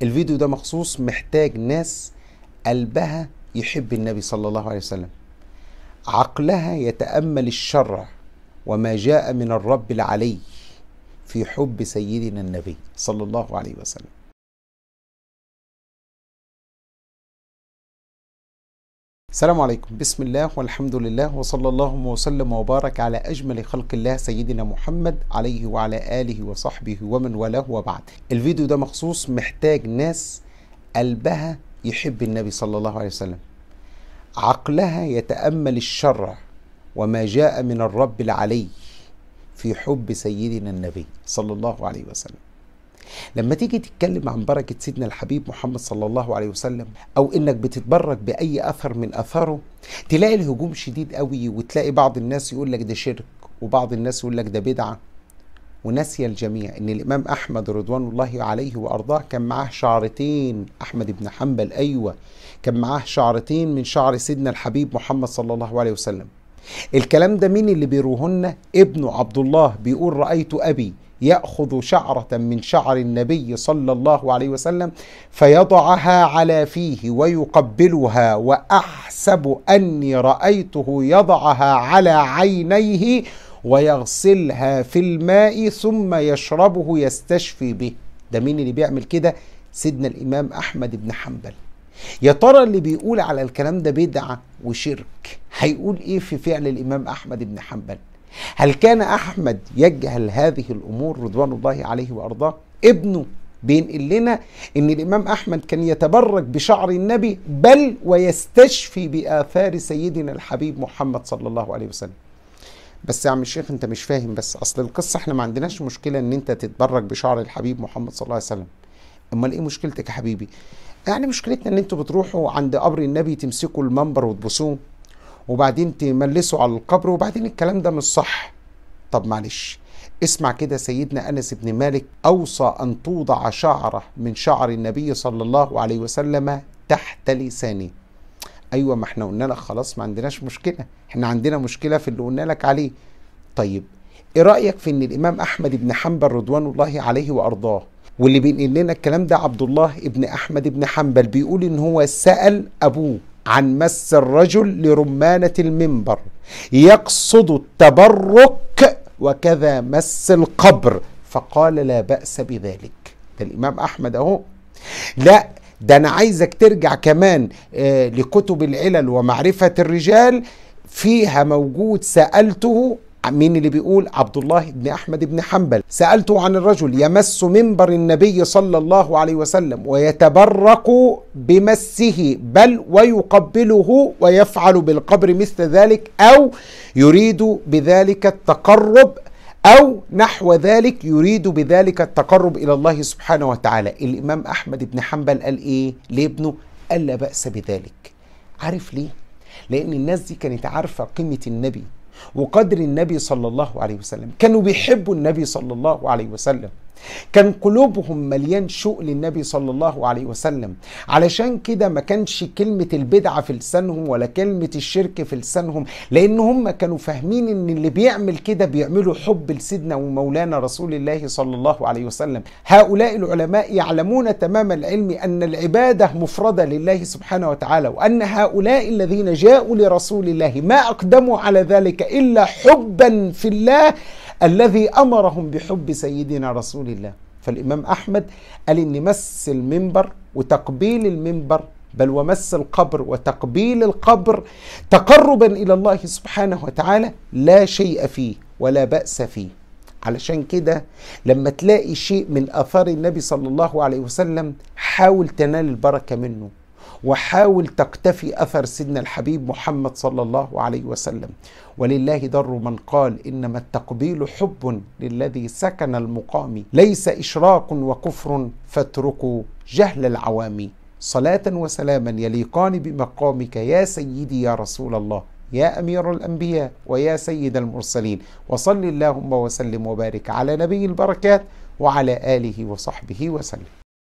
الفيديو ده مخصوص محتاج ناس قلبها يحب النبي صلى الله عليه وسلم عقلها يتأمل الشرع وما جاء من الرب العلي في حب سيدنا النبي صلى الله عليه وسلم السلام عليكم بسم الله والحمد لله وصلى الله وسلم وبارك على أجمل خلق الله سيدنا محمد عليه وعلى آله وصحبه ومن والاه وبعد الفيديو ده مخصوص محتاج ناس قلبها يحب النبي صلى الله عليه وسلم عقلها يتأمل الشرع وما جاء من الرب العلي في حب سيدنا النبي صلى الله عليه وسلم لما تيجي تتكلم عن بركة سيدنا الحبيب محمد صلى الله عليه وسلم أو إنك بتتبرك بأي أثر من أثره تلاقي الهجوم شديد قوي وتلاقي بعض الناس يقول لك ده شرك وبعض الناس يقول لك ده بدعة ونسي الجميع ان الامام احمد رضوان الله عليه وارضاه كان معاه شعرتين احمد بن حنبل ايوه كان معاه شعرتين من شعر سيدنا الحبيب محمد صلى الله عليه وسلم الكلام ده مين اللي بيروهن ابنه عبد الله بيقول رايت ابي ياخذ شعره من شعر النبي صلى الله عليه وسلم فيضعها على فيه ويقبلها واحسب اني رايته يضعها على عينيه ويغسلها في الماء ثم يشربه يستشفي به ده مين اللي بيعمل كده سيدنا الامام احمد بن حنبل يا ترى اللي بيقول على الكلام ده بدعه وشرك هيقول ايه في فعل الامام احمد بن حنبل هل كان احمد يجهل هذه الامور رضوان الله عليه وارضاه ابنه بينقل لنا ان الامام احمد كان يتبرك بشعر النبي بل ويستشفي باثار سيدنا الحبيب محمد صلى الله عليه وسلم بس يا عم الشيخ انت مش فاهم بس اصل القصه احنا ما عندناش مشكله ان انت تتبرك بشعر الحبيب محمد صلى الله عليه وسلم امال ايه مشكلتك يا حبيبي يعني مشكلتنا ان انتوا بتروحوا عند قبر النبي تمسكوا المنبر وتبوسوه وبعدين تملسوا على القبر وبعدين الكلام ده مش صح طب معلش اسمع كده سيدنا انس بن مالك اوصى ان توضع شعره من شعر النبي صلى الله عليه وسلم تحت لسانه ايوه ما احنا قلنا لك خلاص ما عندناش مشكله احنا عندنا مشكله في اللي قلنا لك عليه طيب ايه رايك في ان الامام احمد بن حنبل رضوان الله عليه وارضاه واللي بينقل لنا الكلام ده عبد الله ابن احمد بن حنبل بيقول ان هو سال ابوه عن مس الرجل لرمانه المنبر يقصد التبرك وكذا مس القبر فقال لا باس بذلك ده الامام احمد اهو لا ده انا عايزك ترجع كمان آه لكتب العلل ومعرفه الرجال فيها موجود سالته مين اللي بيقول عبد الله بن احمد بن حنبل سالته عن الرجل يمس منبر النبي صلى الله عليه وسلم ويتبرك بمسه بل ويقبله ويفعل بالقبر مثل ذلك او يريد بذلك التقرب أو نحو ذلك يريد بذلك التقرب إلى الله سبحانه وتعالى الإمام أحمد بن حنبل قال إيه لابنه قال لا بأس بذلك عارف ليه لأن الناس دي كانت عارفة قيمة النبي وقدر النبي صلى الله عليه وسلم كانوا بيحبوا النبي صلى الله عليه وسلم كان قلوبهم مليان شوق للنبي صلى الله عليه وسلم علشان كده ما كانش كلمة البدعة في لسانهم ولا كلمة الشرك في لسانهم لأن هم كانوا فاهمين إن اللي بيعمل كده بيعملوا حب لسيدنا ومولانا رسول الله صلى الله عليه وسلم هؤلاء العلماء يعلمون تمام العلم أن العبادة مفردة لله سبحانه وتعالى وأن هؤلاء الذين جاءوا لرسول الله ما أقدموا على ذلك إلا حبا في الله الذي امرهم بحب سيدنا رسول الله فالامام احمد قال ان مس المنبر وتقبيل المنبر بل ومس القبر وتقبيل القبر تقربا الى الله سبحانه وتعالى لا شيء فيه ولا باس فيه علشان كده لما تلاقي شيء من اثار النبي صلى الله عليه وسلم حاول تنال البركه منه وحاول تقتفي اثر سيدنا الحبيب محمد صلى الله عليه وسلم ولله در من قال انما التقبيل حب للذي سكن المقام ليس اشراك وكفر فاتركوا جهل العوام صلاه وسلاما يليقان بمقامك يا سيدي يا رسول الله يا امير الانبياء ويا سيد المرسلين وصل اللهم وسلم وبارك على نبي البركات وعلى اله وصحبه وسلم